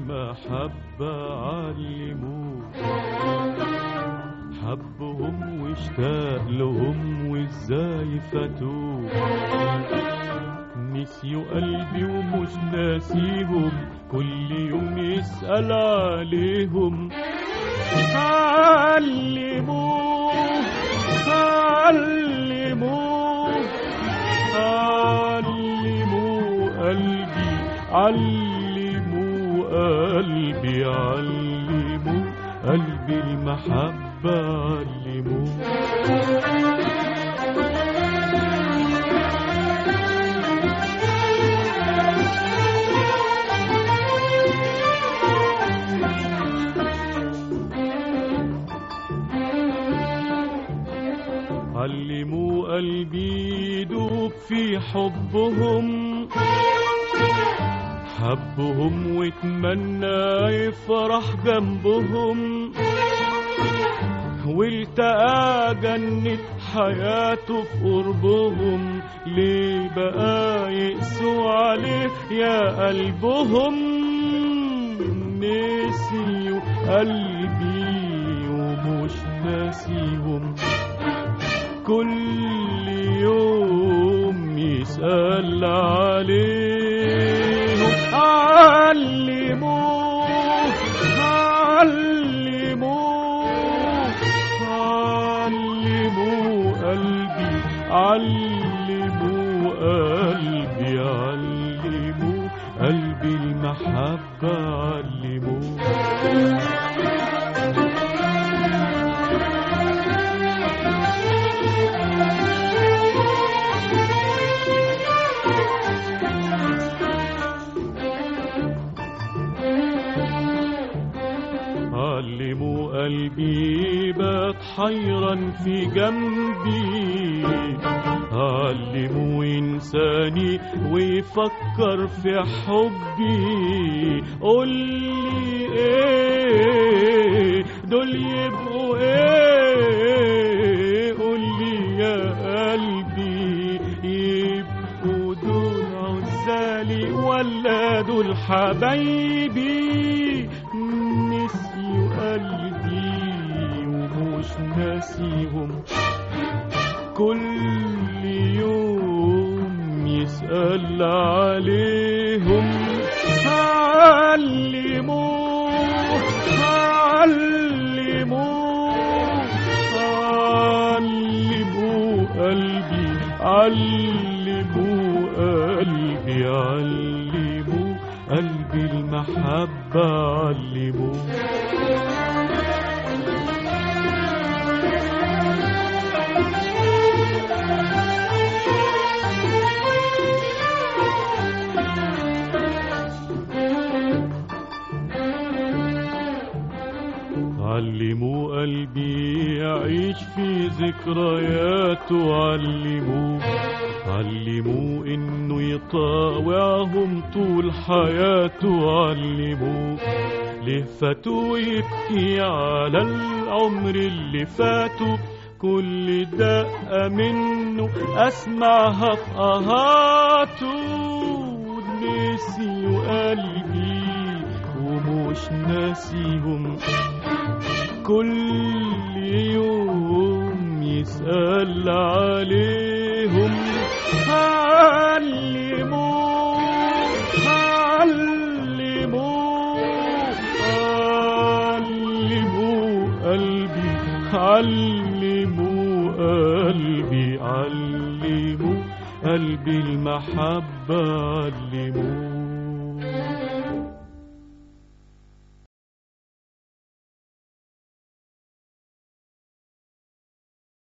المحبة علموه حبهم واشتاق لهم وازاي فاتوه نسيوا قلبي ومش ناسيهم كل يوم يسأل عليهم علموه علموه علموا قلبي علموا قلبي علموا قلبي المحبة علموا علموا قلبي يدوب في حبهم حبهم واتمنى يفرح جنبهم والتقى جنة حياته في قربهم ليه بقى يقسوا عليه يا قلبهم نسيوا قلبي ومش ناسيهم كل يوم يسأل عليهم علموه علموه علموا قلبي علموا قلبي علموا قلبي المحبة علموه علموا قلبي بات حيرا في جنبي علموا إنساني ويفكر في حبي قولي إيه دول يبقوا إيه قولي يا قلبي يبقوا دول عزالي ولا دول حبايبي نسيوا قلبي ومش ناسيهم كل يوم يسأل عليهم علموه علموه علموا قلبي علموا قلبي علموا قلبي المحبة علموا علموا قلبي يعيش في ذكرياته علموه علموه انه يطاوعهم طول حياته علموه ليه فاتوا يبكي على العمر اللي فاتوا كل دقة منه أسمعها في قهاته نسيوا قلبي ومش ناسيهم كل يوم يسأل عليهم علموه علموه علموا قلبي علموا قلبي علموا قلبي المحبة علموه